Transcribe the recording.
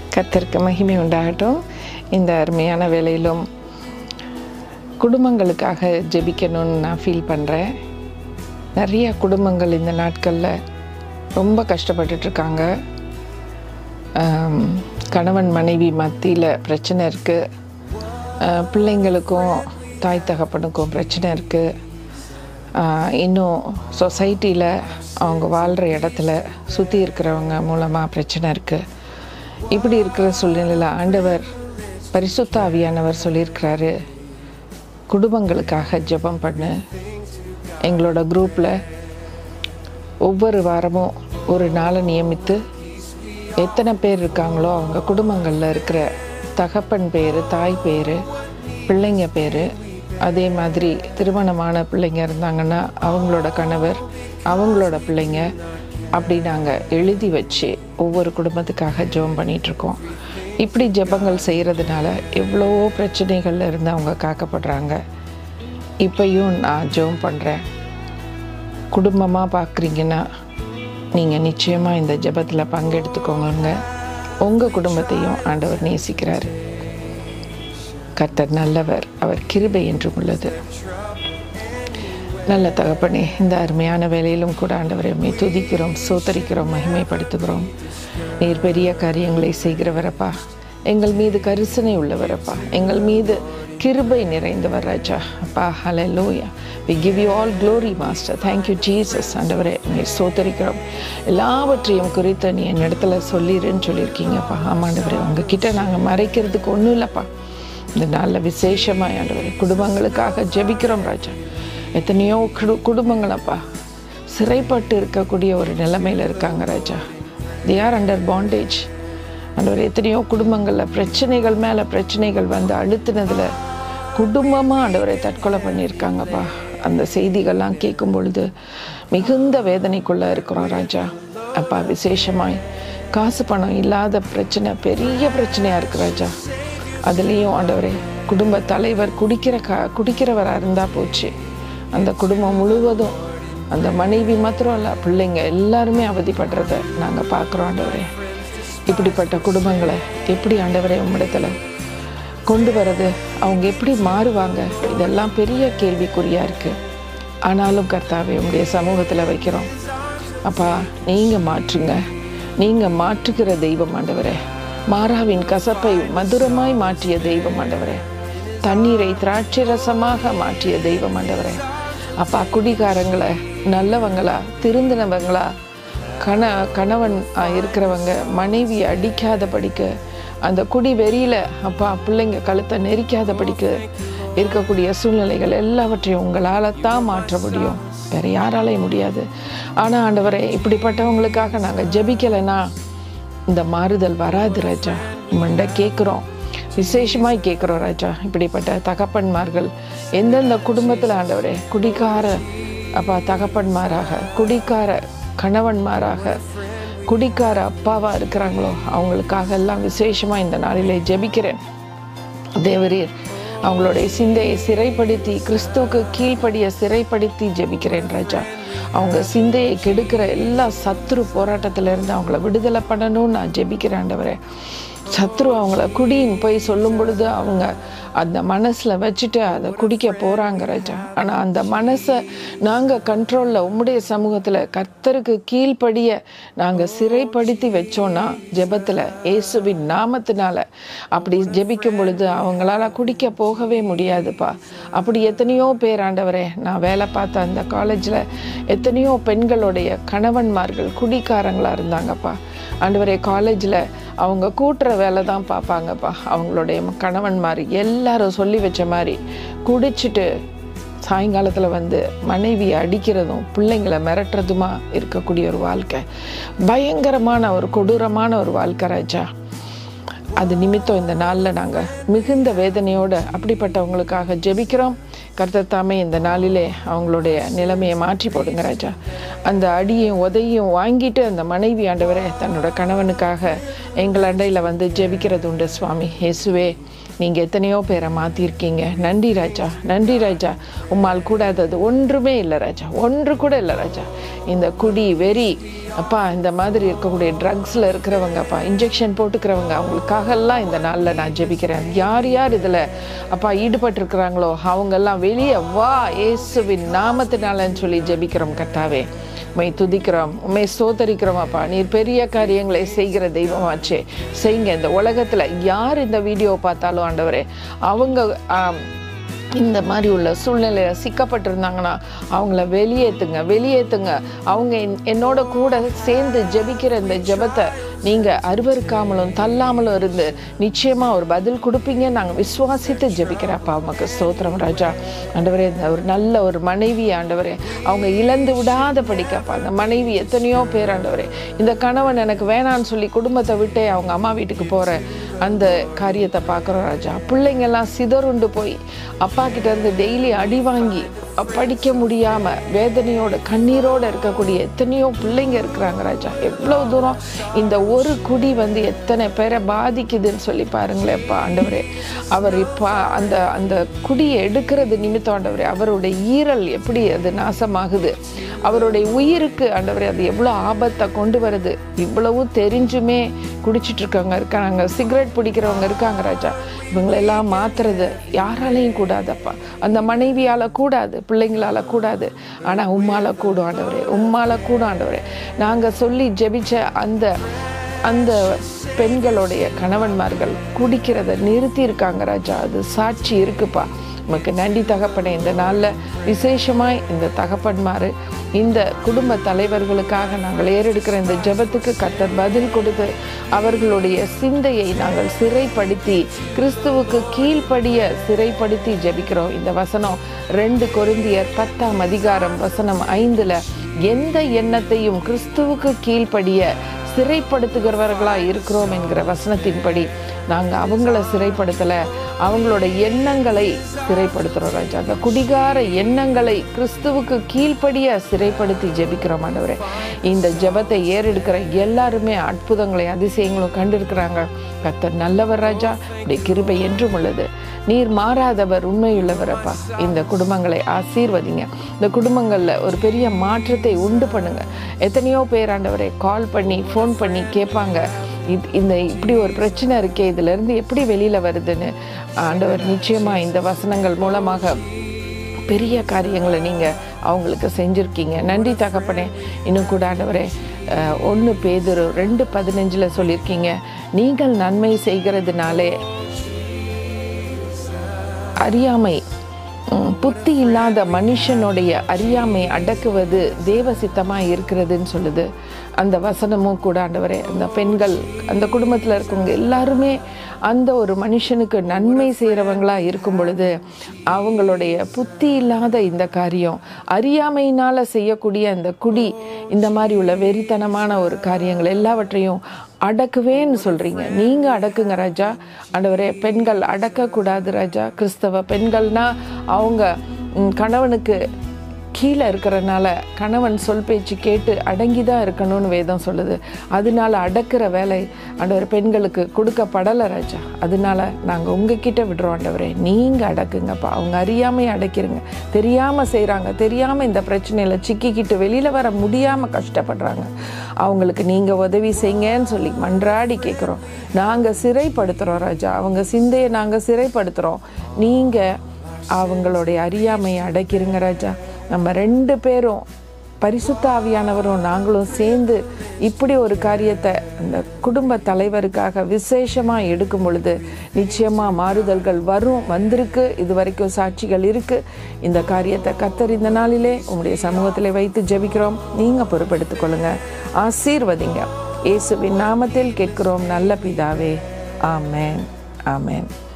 கர்த்தருக்கு மகிமை உண்டாகட்டும் இந்த அருமையான வேலையிலும் குடும்பங்களுக்காக ஜெபிக்கணும்னு நான் ஃபீல் பண்ணுறேன் நிறைய குடும்பங்கள் இந்த நாட்களில் ரொம்ப கஷ்டப்பட்டுட்ருக்காங்க கணவன் மனைவி மத்தியில் பிரச்சனை இருக்குது பிள்ளைங்களுக்கும் தாய் தகப்பனுக்கும் பிரச்சனை இருக்குது இன்னும் சொசைட்டியில் அவங்க வாழ்கிற இடத்துல சுற்றி இருக்கிறவங்க மூலமாக பிரச்சனை இருக்குது இப்படி இருக்கிற சூழ்நிலையில் ஆண்டவர் பரிசுத்த ஆவியானவர் சொல்லியிருக்கிறாரு குடும்பங்களுக்காக ஜெபம் பண்ணு எங்களோட குரூப்பில் ஒவ்வொரு வாரமும் ஒரு நாளை நியமித்து எத்தனை பேர் இருக்காங்களோ அவங்க குடும்பங்களில் இருக்கிற தகப்பன் பேர் தாய் பேர் பிள்ளைங்க பேர் அதே மாதிரி திருமணமான பிள்ளைங்க இருந்தாங்கன்னா அவங்களோட கணவர் அவங்களோட பிள்ளைங்க அப்படி நாங்கள் எழுதி வச்சு ஒவ்வொரு குடும்பத்துக்காக ஜெபம் பண்ணிகிட்ருக்கோம் இப்படி ஜெபங்கள் செய்கிறதுனால எவ்வளோ பிரச்சனைகள்ல இருந்து அவங்க காக்கப்படுறாங்க இப்பையும் நான் ஜெபம் பண்ணுறேன் குடும்பமாக பார்க்குறீங்கன்னா நீங்கள் நிச்சயமாக இந்த ஜெபத்தில் பங்கெடுத்துக்கோங்க உங்கள் குடும்பத்தையும் ஆண்டவர் நேசிக்கிறார் கர்த்தர் நல்லவர் அவர் கிருபை என்றும் உள்ளது நல்ல தகப்பனே இந்த அருமையான வேலையிலும் கூட ஆண்டவரை உண்மை துதிக்கிறோம் சோத்தரிக்கிறோம் மகிமைப்படுத்துகிறோம் நீர் பெரிய காரியங்களை செய்கிறவரப்பா எங்கள் மீது கரிசனை உள்ளவரப்பா எங்கள் மீது கிருபை நிறைந்தவர் ராஜா அப்பா hallelujah we give you all glory master thank you Jesus ஆண்டவரே நீர் சோத்தரிக்கிறோம் எல்லாவற்றையும் குறித்து நீ என் இடத்துல சொல்லிடுன்னு சொல்லியிருக்கீங்கப்பா ஆமாண்டவரே உங்ககிட்ட நாங்கள் மறைக்கிறதுக்கு ஒன்றும் இல்லைப்பா இந்த நாளில் விசேஷமாக ஆண்டவரே குடும்பங்களுக்காக ஜெபிக்கிறோம் ராஜா எத்தனையோ குடு குடும்பங்களப்பா சிறைப்பட்டு இருக்கக்கூடிய ஒரு நிலைமையில் இருக்காங்க ராஜா தி ஆர் அண்டர் பாண்டேஜ் ஆண்டவர் எத்தனையோ குடும்பங்களில் பிரச்சனைகள் மேலே பிரச்சனைகள் வந்து அழுத்தினதில் குடும்பமாக ஆண்டவரை தற்கொலை பண்ணியிருக்காங்கப்பா அந்த செய்திகள்லாம் கேட்கும் பொழுது மிகுந்த வேதனைக்குள்ளே இருக்கிறோம் ராஜா அப்பா விசேஷமாய் காசு பணம் இல்லாத பிரச்சனை பெரிய பிரச்சனையாக இருக்கு ராஜா அதுலேயும் ஆண்டவரே குடும்ப தலைவர் குடிக்கிற கா குடிக்கிறவராக இருந்தால் போச்சு அந்த குடும்பம் முழுவதும் அந்த மனைவி மாத்திரம் இல்லை பிள்ளைங்க எல்லாருமே அவதிப்படுறத நாங்கள் பார்க்குறோம் ஆண்டவரே இப்படிப்பட்ட குடும்பங்களை எப்படி ஆண்டவரே உம்மிடத்தில் கொண்டு வர்றது அவங்க எப்படி மாறுவாங்க இதெல்லாம் பெரிய கேள்விக்குறியாக இருக்குது ஆனாலும் கர்த்தாவே உங்களுடைய சமூகத்தில் வைக்கிறோம் அப்பா நீங்கள் மாற்றுங்க நீங்கள் மாற்றுகிற தெய்வம் ஆண்டவரே மாறாவின் கசப்பை மதுரமாய் மாற்றிய தெய்வம் ஆண்டவரே தண்ணீரை திராட்சை ரசமாக மாற்றிய தெய்வம் ஆண்டவரே அப்பா குடிகாரங்களை நல்லவங்களா திருந்தினவங்களா கண கணவன் இருக்கிறவங்க மனைவி அடிக்காத படிக்க அந்த குடி வெறியில் அப்பா பிள்ளைங்க கழுத்தை நெரிக்காத படிக்க இருக்கக்கூடிய சூழ்நிலைகள் எல்லாவற்றையும் உங்களால் தான் மாற்ற முடியும் வேறு யாராலையும் முடியாது ஆனால் ஆண்டவரே இப்படிப்பட்டவங்களுக்காக நாங்கள் ஜெபிக்கலைன்னா இந்த மாறுதல் வராது ராஜா உம்மண்ட கேட்குறோம் விசேஷமாய் கேட்குறோம் ராஜா இப்படிப்பட்ட தகப்பன்மார்கள் எந்தெந்த குடும்பத்தில் ஆண்டவரே குடிக்கார அப்பா தகப்பன்மாராக குடிக்கார கணவன்மாராக குடிக்கார அப்பாவாக இருக்கிறாங்களோ அவங்களுக்காக எல்லாம் விசேஷமாக இந்த நாளிலே ஜெபிக்கிறேன் தேவரீர் அவங்களுடைய சிந்தையை சிறைப்படுத்தி கிறிஸ்துவுக்கு கீழ்ப்படிய சிறைப்படுத்தி ஜெபிக்கிறேன் ராஜா அவங்க சிந்தையை கெடுக்கிற எல்லா சத்ரு போராட்டத்திலேருந்து அவங்கள விடுதலை பண்ணணும்னு நான் ஜெபிக்கிறேன் ஆண்டவரே சத்ரு அவங்கள குடின்னு போய் சொல்லும் பொழுது அவங்க அந்த மனசில் வச்சுட்டு அதை குடிக்க போகிறாங்க ராஜா ஆனால் அந்த மனசை நாங்கள் கண்ட்ரோலில் உம்முடைய சமூகத்தில் கர்த்தருக்கு கீழ்ப்படிய நாங்கள் சிறைப்படுத்தி வச்சோன்னா ஜெபத்தில் இயேசுவின் நாமத்தினால அப்படி ஜெபிக்கும் பொழுது அவங்களால குடிக்க போகவே முடியாதுப்பா அப்படி எத்தனையோ பேர் ஆண்டவரே நான் வேலை பார்த்த அந்த காலேஜில் எத்தனையோ பெண்களுடைய கணவன்மார்கள் குடிக்காரங்களாக இருந்தாங்கப்பா ஆண்டவரே காலேஜில் அவங்க கூட்டுற வேலை தான் பார்ப்பாங்கப்பா அவங்களுடைய கணவன்மார் எல்லாரும் சொல்லி வச்ச மாதிரி குடிச்சிட்டு சாயங்காலத்தில் வந்து மனைவியை அடிக்கிறதும் பிள்ளைங்களை மிரட்டுறதுமா இருக்கக்கூடிய ஒரு வாழ்க்கை பயங்கரமான ஒரு கொடூரமான ஒரு வாழ்க்கை ராஜா அது நிமித்தம் இந்த நாளில் நாங்கள் மிகுந்த வேதனையோடு அப்படிப்பட்டவங்களுக்காக ஜெபிக்கிறோம் கர்த்தர் தாமே இந்த நாளிலே அவங்களுடைய நிலைமையை மாற்றி போடுங்க ராஜா அந்த அடியும் உதையும் வாங்கிட்டு அந்த மனைவி ஆண்டவரே தன்னோட கணவனுக்காக எங்கள் அண்டையில் வந்து ஜெபிக்கிறது உண்டு சுவாமி இயேசுவே நீங்கள் எத்தனையோ பேரை மாற்றிருக்கீங்க நன்றி ராஜா நன்றி ராஜா உம்மால் கூடாதது ஒன்றுமே இல்லை ராஜா ஒன்று கூட இல்லை ராஜா இந்த குடி வெறி அப்பா இந்த மாதிரி இருக்கக்கூடிய ட்ரக்ஸில் இருக்கிறவங்கப்பா இன்ஜெக்ஷன் போட்டுக்கிறவங்க அவங்களுக்காகலாம் இந்த நாளில் நான் ஜெபிக்கிறேன் யார் யார் இதில் அப்பா ஈடுபட்டிருக்கிறாங்களோ அவங்கெல்லாம் வெளியே வா இயேசுவின் நாமத்தினாலன்னு சொல்லி ஜெபிக்கிறோம் கர்த்தாவே உம்மை துதிக்கிறோம் உண்மை சோதரிக்கிறோம் அப்பா நீர் பெரிய காரியங்களை செய்கிற தெய்வமாச்சே செய்யுங்க இந்த உலகத்தில் யார் இந்த வீடியோ பார்த்தாலும் ஆண்டவரே அவங்க ஆம், இந்த மாதிரி உள்ள சூழ்நிலையில் சிக்கப்பட்டிருந்தாங்கன்னா அவங்கள வெளியேற்றுங்க வெளியேற்றுங்க அவங்க என்- என்னோட கூட சேர்ந்து ஜெபிக்கிற இந்த ஜெபத்தை நீங்கள் அருவருக்காமலும் தள்ளாமலும் இருந்து நிச்சயமாக ஒரு பதில் கொடுப்பீங்க நாங்கள் விசுவாசித்து ஜெபிக்கிறப்பா உமக்கு ஸ்தோத்திரம் ராஜா ஆண்டவரே இந்த ஒரு நல்ல ஒரு மனைவி ஆண்டவரே அவங்க இழந்து விடாத படிக்கப்பா அந்த மனைவி எத்தனையோ பேர் ஆண்டவரே இந்த கணவன் எனக்கு வேணான்னு சொல்லி குடும்பத்தை விட்டே அவங்க அம்மா வீட்டுக்கு போகிற அந்த காரியத்தை பார்க்குறோம் ராஜா பிள்ளைங்கெல்லாம் சிதறுண்டு போய் அப்பா கிட்ட இருந்து டெய்லி அடி வாங்கி படிக்க முடியாம வேதனையோட கண்ணீரோட இருக்கக்கூடிய எத்தனையோ பிள்ளைங்க இருக்கிறாங்க ராஜா எவ்வளவு தூரம் இந்த ஒரு குடி வந்து எத்தனை பேரை பாதிக்குதுன்னு சொல்லி பாருங்களேன்ப்பா ஆண்டவரே அவர் இப்போ அந்த அந்த குடியை எடுக்கிறது நிமித்தம் ஆண்டவரே அவருடைய ஈரல் எப்படி அது நாசமாகுது அவருடைய உயிருக்கு ஆண்டவரே அது எவ்வளோ ஆபத்தை கொண்டு வருது இவ்வளவு தெரிஞ்சுமே குடிச்சிட்டு இருக்காங்க இருக்காங்க சிகரெட் பிடிக்கிறவங்க இருக்காங்க ராஜா இவங்களெல்லாம் மாத்துறது யாராலையும் கூடாதப்பா அந்த மனைவியால் கூடாது பிள்ளைங்களால கூடாது ஆனால் உம்மால கூடும் ஆண்டவரே உம்மால கூடும் ஆண்டவரே நாங்கள் சொல்லி ஜெபிச்ச அந்த அந்த பெண்களுடைய கணவன்மார்கள் குடிக்கிறத நிறுத்தி இருக்காங்க ராஜா அது சாட்சி இருக்குப்பா உமக்கு நன்றி தகப்பனே இந்த நாளில் விசேஷமாய் இந்த தகப்பன்மார் இந்த குடும்ப தலைவர்களுக்காக நாங்கள் ஏறெடுக்கிற இந்த ஜெபத்துக்கு கர்த்தர் பதில் கொடுத்து அவர்களுடைய சிந்தையை நாங்கள் சிறைப்படுத்தி கிறிஸ்துவுக்கு கீழ்ப்படிய சிறைப்படுத்தி ஜெபிக்கிறோம் இந்த வசனம் ரெண்டு கொரிந்தியர் பத்தாம் அதிகாரம் வசனம் ஐந்துல எந்த எண்ணத்தையும் கிறிஸ்துவுக்கு கீழ்ப்படிய சிறைப்படுத்துகிறவர்களாக இருக்கிறோம் என்கிற வசனத்தின்படி நாங்கள் அவங்கள சிறைப்படுத்தலை அவங்களோட எண்ணங்களை சிறைப்படுத்துகிறோம் ராஜா அந்த குடிகார எண்ணங்களை கிறிஸ்துவுக்கு கீழ்ப்படிய சிறைப்படுத்தி ஜெபிக்கிறோம் ஆண்டவரே இந்த ஜெபத்தை ஏறெடுக்கிற எல்லாருமே அற்புதங்களை அதிசயங்களும் கண்டிருக்கிறாங்க கர்த்தர் நல்லவர் ராஜா உடைய கிருபை என்றும் உள்ளது நீர் மாறாதவர் உண்மையுள்ளவரப்பா இந்த குடும்பங்களை ஆசீர்வதிங்க இந்த குடும்பங்களில் ஒரு பெரிய மாற்றத்தை உண்டு பண்ணுங்க எத்தனையோ பேர் ஆண்டவரை கால் பண்ணி ஃபோன் பண்ணி கேட்பாங்க இது இந்த இப்படி ஒரு பிரச்சனை இருக்கே இதிலிருந்து எப்படி வெளியில் வருதுன்னு ஆண்டவர் நிச்சயமாக இந்த வசனங்கள் மூலமாக பெரிய காரியங்களை நீங்கள் அவங்களுக்கு செஞ்சுருக்கீங்க நன்றி தகப்பனே இன்னும் கூட ஆண்டவரே ஒன்று பேதுரு ரெண்டு பதினஞ்சில் சொல்லியிருக்கீங்க நீங்கள் நன்மை செய்கிறதுனாலே அறியாமை ம், புத்தி இல்லாத மனுஷனுடைய அறியாமை அடக்குவது தேவ சித்தமாக இருக்கிறதுன்னு சொல்லுது அந்த வசனமும் கூட ஆண்டவரே அந்த பெண்கள் அந்த குடும்பத்தில் இருக்கவங்க எல்லாருமே அந்த ஒரு மனுஷனுக்கு நன்மை செய்கிறவங்களா இருக்கும் பொழுது அவங்களுடைய புத்தி இல்லாத இந்த காரியம் அறியாமையினால் செய்யக்கூடிய அந்த குடி இந்த மாதிரி உள்ள வெறித்தனமான ஒரு காரியங்கள் எல்லாவற்றையும் அடக்குவேன்னு சொல்கிறீங்க நீங்கள் அடக்குங்க ராஜா ஆண்டவரே பெண்கள் அடக்கக்கூடாது ராஜா கிறிஸ்தவ பெண்கள்னா அவங்க ம், கணவனுக்கு கீழே இருக்கிறனால கணவன் சொல் பேச்சு கேட்டு அடங்கி தான் இருக்கணும்னு வேதம் சொல்லுது அதனால அடக்கிற வேலை ஆண்டவர் பெண்களுக்கு கொடுக்கப்படலை ராஜா அதனால நாங்கள் உங்ககிட்ட விடுறோம் ஆண்டவரே நீங்கள் அடக்குங்கப்பா அவங்க அறியாமையை அடக்கிருங்க தெரியாமல் செய்கிறாங்க தெரியாமல் இந்த பிரச்சனையில் சிக்கிக்கிட்டு வெளியில் வர முடியாமல் கஷ்டப்படுறாங்க அவங்களுக்கு நீங்கள் உதவி செய்யுங்கன்னு சொல்லி மன்றாடி கேட்குறோம் நாங்கள் சிறைப்படுத்துகிறோம் ராஜா அவங்க சிந்தையை நாங்கள் சிறைப்படுத்துகிறோம் நீங்கள் அவங்களுடைய அறியாமையை அடக்கிருங்க ராஜா நம்ம ரெண்டு பேரும் பரிசுத்த ஆவியானவரும் நாங்களும் சேர்ந்து இப்படி ஒரு காரியத்தை அந்த குடும்ப தலைவருக்காக விசேஷமாக எடுக்கும் பொழுது நிச்சயமாக மாறுதல்கள் வரும் வந்திருக்கு இது வரைக்கும் சாட்சிகள் இருக்குது இந்த காரியத்தை கத்தர் இந்த நாளிலே உங்களுடைய சமூகத்தில் வைத்து ஜெபிக்கிறோம் நீங்கள் பொறுப்பெடுத்துக் கொள்ளுங்க ஆசீர்வதிங்க இயேசுவின் நாமத்தில் கேட்கிறோம் நல்ல பிதாவே ஆமென் ஆமென்